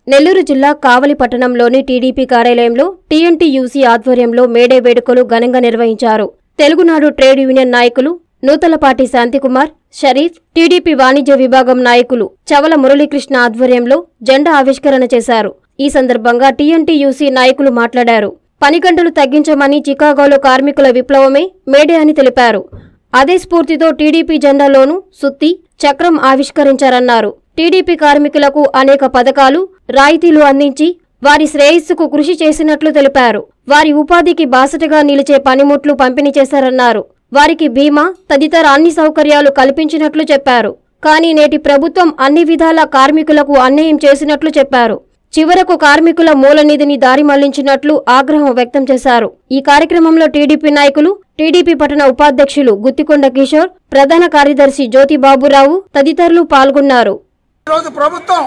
నెల్లూరు జిల్లా కావలి పట్టణంలోని టీడీపీ కార్యాలయంలో టీఎన్టీయూసీ ఆధ్వర్యంలో మేడే వేడుకలు ఘనంగా నిర్వహించారు తెలుగునాడు ట్రేడ్ యూనియన్ నాయకులు నూతలపాటి శాంతికుమార్ షరీఫ్ టీడీపీ వాణిజ్య విభాగం నాయకులు చవల మురళీకృష్ణ ఆధ్వర్యంలో జెండా ఆవిష్కరణ చేశారు ఈ సందర్భంగా టీఎన్టీయూసీ నాయకులు మాట్లాడారు పని గంటలు తగ్గించమని చికాగోలో కార్మికుల విప్లవమే మేడే అని తెలిపారు అదే స్ఫూర్తితో టీడీపీ జెండాలోనూ సుత్తి చక్రం ఆవిష్కరించారన్నారు టీడీపీ కార్మికులకు అనేక పథకాలు రాయితీలు అందించి వారి శ్రేయస్సుకు కృషి చేసినట్లు తెలిపారు వారి ఉపాధికి బాసటగా నిలిచే పనిముట్లు పంపిణీ చేశారన్నారు వారికి బీమా తదితర అన్ని సౌకర్యాలు కల్పించినట్లు చెప్పారు కానీ నేటి ప్రభుత్వం అన్ని విధాల కార్మికులకు అన్యాయం చేసినట్లు చెప్పారు చివరకు కార్మికుల మూలనిధిని దారి మళ్లించినట్లు ఆగ్రహం వ్యక్తం చేశారు ఈ కార్యక్రమంలో టీడీపీ నాయకులు టీడీపీ పట్టణ ఉపాధ్యక్షులు గుత్తికొండ కిషోర్ ప్రధాన కార్యదర్శి జ్యోతి బాబురావు తదితరులు పాల్గొన్నారు ఈరోజు ప్రభుత్వం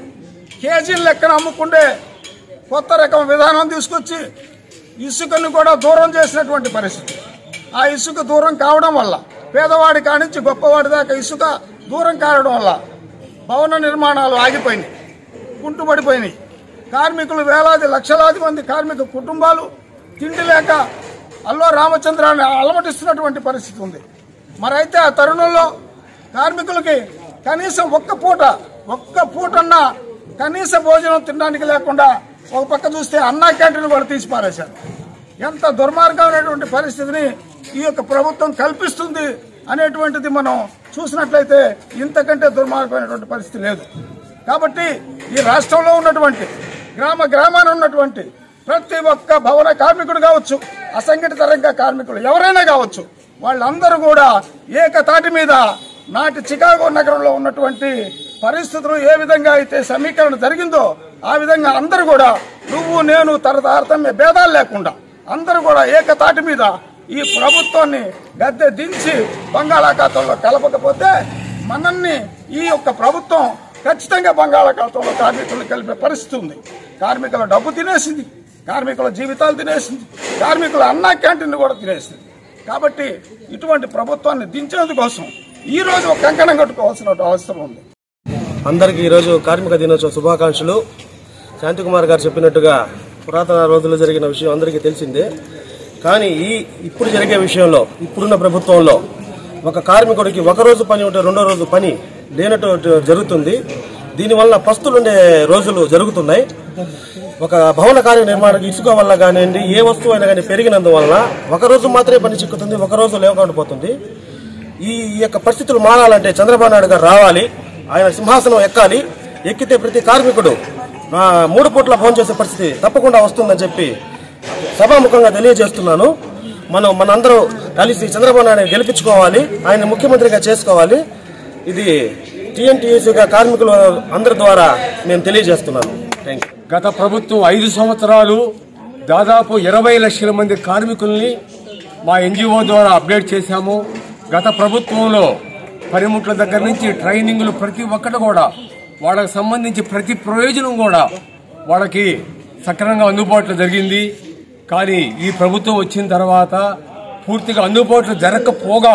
కేజీల లెక్కన అమ్ముకుంటే కొత్త రకం విధానం తీసుకొచ్చి ఇసుకను కూడా దూరం చేసినటువంటి పరిస్థితి ఆ ఇసుక దూరం కావడం వల్ల పేదవాడి కానించి గొప్పవాడి దాకా ఇసుక దూరం కావడం వల్ల భవన నిర్మాణాలు ఆగిపోయినాయి కుంటుపడిపోయినాయి కార్మికులు వేలాది లక్షలాది మంది కార్మిక కుటుంబాలు తిండి లేక అల్లో రామచంద్రాన్ని అలమటిస్తున్నటువంటి పరిస్థితి ఉంది మరైతే ఆ తరుణంలో కార్మికులకి కనీసం ఒక్క పూట ఒక్క పూటన్నా కనీస భోజనం తినడానికి లేకుండా ఒక పక్క చూస్తే అన్నా క్యాంటీన్ కూడా తీసి పారేశారు ఎంత దుర్మార్గమైనటువంటి పరిస్థితిని ఈ యొక్క ప్రభుత్వం కల్పిస్తుంది అనేటువంటిది మనం చూసినట్లయితే ఇంతకంటే దుర్మార్గమైనటువంటి పరిస్థితి లేదు కాబట్టి ఈ రాష్ట్రంలో ఉన్నటువంటి గ్రామ గ్రామాన ఉన్నటువంటి ప్రతి ఒక్క భవన కార్మికుడు కావచ్చు అసంఘటిత రంగ కార్మికులు ఎవరైనా కావచ్చు వాళ్ళందరూ కూడా ఏకతాటి మీద నాటి చికాగో నగరంలో ఉన్నటువంటి పరిస్థితులు ఏ విధంగా అయితే సమీకరణ జరిగిందో ఆ విధంగా అందరూ కూడా నువ్వు నేను తన తారతమ్య భేదాలు లేకుండా అందరూ కూడా ఏకతాటి మీద ఈ ప్రభుత్వాన్ని గద్దె దించి బంగాళాఖాతంలో కలపకపోతే మనల్ని ఈ యొక్క ప్రభుత్వం ఖచ్చితంగా బంగాళాఖాతంలో కార్మికులను కలిపే పరిస్థితి ఉంది కార్మికుల డబ్బు తినేసింది కార్మికుల జీవితాలు తినేసింది కార్మికుల అన్నా క్యాంటీన్ కూడా తినేసింది కాబట్టి ఇటువంటి ప్రభుత్వాన్ని దించేందుకోసం ఈ రోజు ఒక కంకణం కట్టుకోవాల్సిన అవసరం ఉంది అందరికీ ఈరోజు కార్మిక దినోత్సవ శుభాకాంక్షలు శాంతికుమార్ గారు చెప్పినట్టుగా పురాతన రోజుల్లో జరిగిన విషయం అందరికీ తెలిసిందే కానీ ఈ ఇప్పుడు జరిగే విషయంలో ఇప్పుడున్న ప్రభుత్వంలో ఒక కార్మికుడికి ఒక రోజు పని ఉంటే రెండో రోజు పని లేనట్టు జరుగుతుంది దీనివల్ల పస్తులుండే రోజులు జరుగుతున్నాయి ఒక భవన కార్య నిర్మాణానికి ఇసుక వల్ల కానివ్వండి ఏ వస్తువు అయినా కానీ పెరిగినందువల్ల ఒక రోజు మాత్రమే పని చిక్కుతుంది ఒక రోజు లేకుండా పోతుంది ఈ ఈ యొక్క పరిస్థితులు మారాలంటే చంద్రబాబు నాయుడు గారు రావాలి ఆయన సింహాసనం ఎక్కాలి ఎక్కితే ప్రతి కార్మికుడు ఆ, మూడు పూట్ల ఫోన్ చేసే పరిస్థితి తప్పకుండా వస్తుందని చెప్పి సభాముఖంగా తెలియజేస్తున్నాను మనం మనందరూ కలిసి చంద్రబాబు నాయుడు గెలిపించుకోవాలి ఆయన ముఖ్యమంత్రిగా చేసుకోవాలి ఇది టీఎన్టీయూసీగా కార్మికులు అందరి ద్వారా మేము తెలియజేస్తున్నాను థ్యాంక్ యూ గత ప్రభుత్వం ఐదు సంవత్సరాలు దాదాపు ఇరవై లక్షల మంది కార్మికుల్ని మా ఎన్జిఓ ద్వారా అప్డేట్ చేశాము గత ప్రభుత్వంలో పనిముట్ల దగ్గర నుంచి ట్రైనింగ్లు ప్రతి ఒక్కటి కూడా వాళ్ళకి సంబంధించి ప్రతి ప్రయోజనం కూడా వాళ్ళకి సక్రమంగా అందుబాటులో జరిగింది కానీ ఈ ప్రభుత్వం వచ్చిన తర్వాత పూర్తిగా అందుబాటులో జరగకపోగా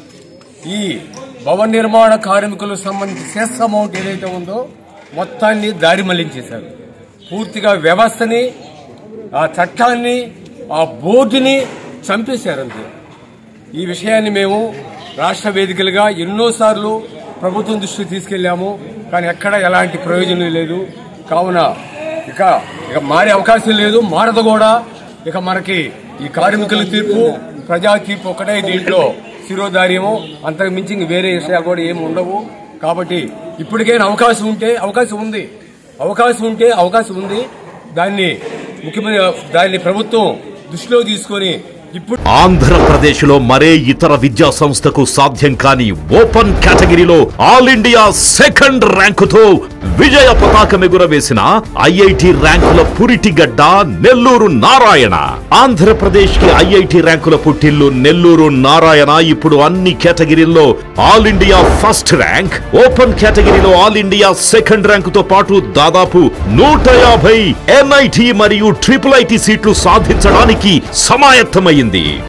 ఈ భవన నిర్మాణ కార్మికులకు సంబంధించి సెస్ అమౌంట్ ఏదైతే ఉందో మొత్తాన్ని దారి మళ్లించేశారు పూర్తిగా వ్యవస్థని ఆ చట్టాన్ని ఆ బోర్డుని చంపేశారు అంతే ఈ విషయాన్ని మేము రాష్ట్ర వేదికలుగా ఎన్నోసార్లు ప్రభుత్వం దృష్టికి తీసుకెళ్లాము కానీ ఎక్కడ ఎలాంటి ప్రయోజనం లేదు కావున ఇక ఇక మారే అవకాశం లేదు మారదు కూడా ఇక మనకి ఈ కార్మికుల తీర్పు ప్రజా తీర్పు ఒకటే దీంట్లో శిరోధార్యము అంతకు మించి ఇంక వేరే విషయాలు కూడా ఏమి ఉండవు కాబట్టి ఇప్పటికైనా అవకాశం ఉంటే అవకాశం ఉంది అవకాశం ఉంటే అవకాశం ఉంది దాన్ని ముఖ్యమంత్రి దాన్ని ప్రభుత్వం దృష్టిలో తీసుకొని ఇప్పుడు ఆంధ్రప్రదేశ్లో మరే ఇతర విద్యా సంస్థకు సాధ్యం కాని ఓపెన్ కేటగిరీలో ఆల్ ఇండియా సెకండ్ ర్యాంకుతో విజయ పతాకం ఎగురవేసిన ఐఐటి ర్యాంకుల పురిటిగడ్డ నెల్లూరు నారాయణ ఆంధ్రప్రదేశ్ కి ఐఐటి ర్యాంకుల పుట్టిల్లు నెల్లూరు నారాయణ ఇప్పుడు అన్ని కేటగిరీల్లో all India first rank open కేటగిరీలో ఆల్ ఇండియా సెకండ్ ర్యాంకుతో పాటు దాదాపు నూట యాభై ఎన్ఐటి మరియు ట్రిపుల్ ఐటి సీట్లు సాధించడానికి సమాయత్తమైంది